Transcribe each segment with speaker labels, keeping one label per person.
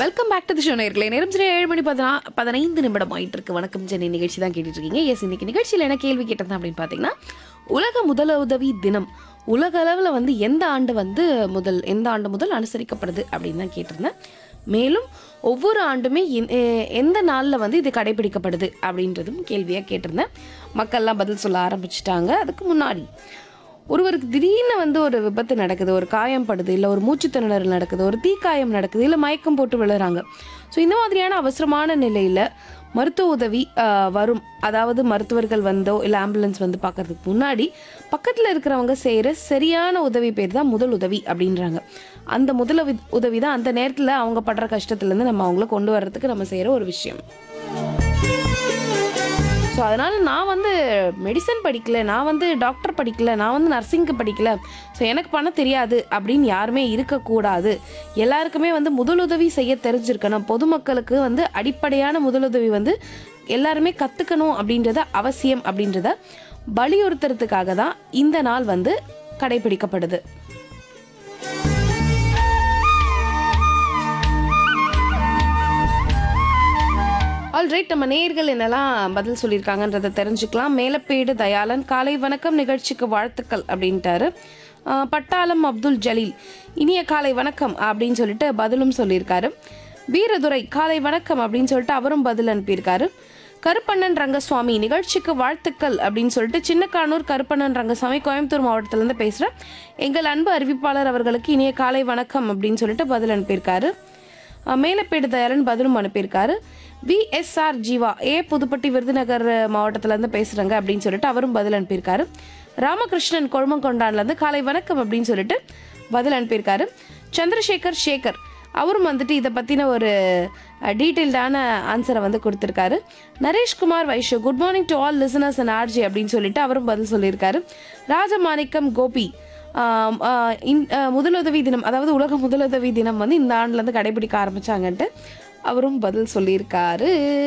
Speaker 1: welcome back to the show நேர்களே நேரம் சரி ஏழு மணி பதினா பதினைந்து நிமிடம் ஆயிட்டு இருக்கு வணக்கம் சென்னை நிகழ்ச்சி தான் கேட்டுட்டு இருக்கீங்க எஸ் இன்னைக்கு நிகழ்ச்சியில் என்ன கேள்வி கேட்டது அப்படின்னு பார்த்தீங்கன்னா உலக முதலுதவி தினம் உலக அளவில் வந்து எந்த ஆண்டு வந்து முதல் எந்த ஆண்டு முதல் அனுசரிக்கப்படுது அப்படின்னு தான் கேட்டிருந்தேன் மேலும் ஒவ்வொரு ஆண்டுமே எந்- எ- எந்த நாளில் வந்து இது கடைபிடிக்கப்படுது அப்படின்றதும் கேள்வியாக கேட்டிருந்தேன் மக்கள்லாம் பதில் சொல்ல ஆரம்பிச்சிட்டாங்க அதுக்கு முன்னாடி ஒருவருக்கு திடீர்னு வந்து ஒரு விபத்து நடக்குது ஒரு காயம் படுது இல்லை ஒரு மூச்சுத்திணறல் நடக்குது ஒரு தீக்காயம் நடக்குது இல்லை மயக்கம் போட்டு விழுறாங்க ஸோ இந்த மாதிரியான அவசரமான நிலையில் மருத்துவ உதவி ஆஹ், வரும் அதாவது மருத்துவர்கள் வந்தோ இல்லை ஆம்புலன்ஸ் வந்து பார்க்கறதுக்கு முன்னாடி பக்கத்தில் இருக்கிறவங்க செய்கிற சரியான உதவி பேர் தான் முதல் உதவி அப்படின்றாங்க அந்த முதல் உதவி- உதவி தான் அந்த நேரத்தில் அவங்க படுற கஷ்டத்துலேருந்து நம்ம அவங்கள கொண்டு வர்றதுக்கு நம்ம செய்கிற ஒரு விஷயம் ஸோ அதனால் நான் வந்து மெடிசன் படிக்கல நான் வந்து டாக்டர் படிக்கல நான் வந்து நர்சிங்க்கு படிக்கல ஸோ எனக்கு பண்ண தெரியாது அப்படின்னு யாருமே இருக்கக்கூடாது எல்லாருக்குமே வந்து முதலுதவி செய்ய தெரிஞ்சிருக்கணும் பொதுமக்களுக்கு வந்து அடிப்படையான முதலுதவி வந்து எல்லாருமே கற்றுக்கணும் அப்படின்றத அவசியம் அப்படின்றத வலியுறுத்துறதுக்காக தான் இந்த நாள் வந்து கடைபிடிக்கப்படுது ஆல்ரைட் நம்ம நேர்கள் என்னெல்லாம் பதில் சொல்லியிருக்காங்கன்றதை தெரிஞ்சுக்கலாம் மேலப்பேடு தயாளன் காலை வணக்கம் நிகழ்ச்சிக்கு வாழ்த்துக்கள் அப்படின்ட்டாரு ஆஹ் பட்டாளம் அப்துல் ஜலீல் இனிய காலை வணக்கம் அப்படின்னு சொல்லிட்டு பதிலும் சொல்லியிருக்காரு வீரதுரை காலை வணக்கம் அப்படின்னு சொல்லிட்டு அவரும் பதில் அனுப்பியிருக்காரு கருப்பண்ணன் ரங்கசுவாமி நிகழ்ச்சிக்கு வாழ்த்துக்கள் அப்படின்னு சொல்லிட்டு சின்னக்கானூர் கருப்பண்ணன் ரங்கசுவாமி கோயம்புத்தூர் மாவட்டத்திலேருந்து பேசுகிறேன் எங்கள் அன்பு அறிவிப்பாளர் அவர்களுக்கு இனிய காலை வணக்கம் அப்படின்னு சொல்லிட்டு பதில் அனுப்பியிருக்காரு அஹ் மேலப்பேடு தயாரன் பதிலும் அனுப்பியிருக்காரு விஎஸ்ஆர் ஜீவா ஏ புதுப்பட்டி விருதுநகர் மாவட்டத்திலேருந்து பேசுகிறாங்க அப்படின்னு சொல்லிட்டு அவரும் பதில் அனுப்பியிருக்காரு ராமகிருஷ்ணன் கொழுமங்கொண்டான்லேருந்து காலை வணக்கம் அப்படின்னு சொல்லிட்டு பதில் அனுப்பியிருக்காரு சந்திரசேகர் சேகர் அவரும் வந்துட்டு இதை பற்றின ஒரு டீட்டெயில்டான ஆன்சரை வந்து கொடுத்துருக்காரு Nareshkumar Vaishu good morning to all listeners and RJ அப்படின்னு சொல்லிட்டு அவரும் பதில் சொல்லியிருக்காரு ராஜமாணிக்கம் கோபி ஆம், ஆ, இந்- ஆ, முதலுதவி தினம் அதாவது உலக முதலுதவி தினம் வந்து இந்த ஆண்டுலேருந்து கடைபிடிக்க ஆரம்பிச்சாங்கன்ட்டு அவரும் பதில் சொல்லியிருக்காரு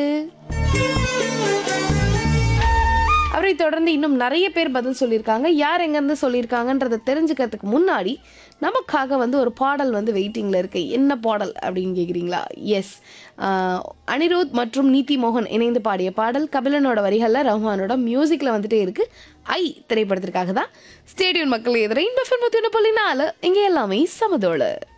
Speaker 1: அவரை தொடர்ந்து இன்னும் நிறைய பேர் பதில் சொல்லியிருக்காங்க யார் எங்கேருந்து சொல்லியிருக்காங்கன்றதை தெரிஞ்சுக்கிறதுக்கு முன்னாடி நமக்காக வந்து ஒரு பாடல் வந்து வெயிட்டிங்கில் இருக்கு என்ன பாடல் அப்படின்னு கேட்குறீங்களா எஸ் அனிருத் மற்றும் நீதி மோகன் இணைந்து பாடிய பாடல் கபிலனோட வரிகளில் ரஹ்மானோட மியூசிக்கில் வந்துட்டே இருக்கு ஐ திரைப்படத்திற்காக தான் ஸ்டேடியம் மக்கள் எதிர இந்த ஃபில்ம் புள்ளி நாலு இங்கே எல்லாமே சமதோடு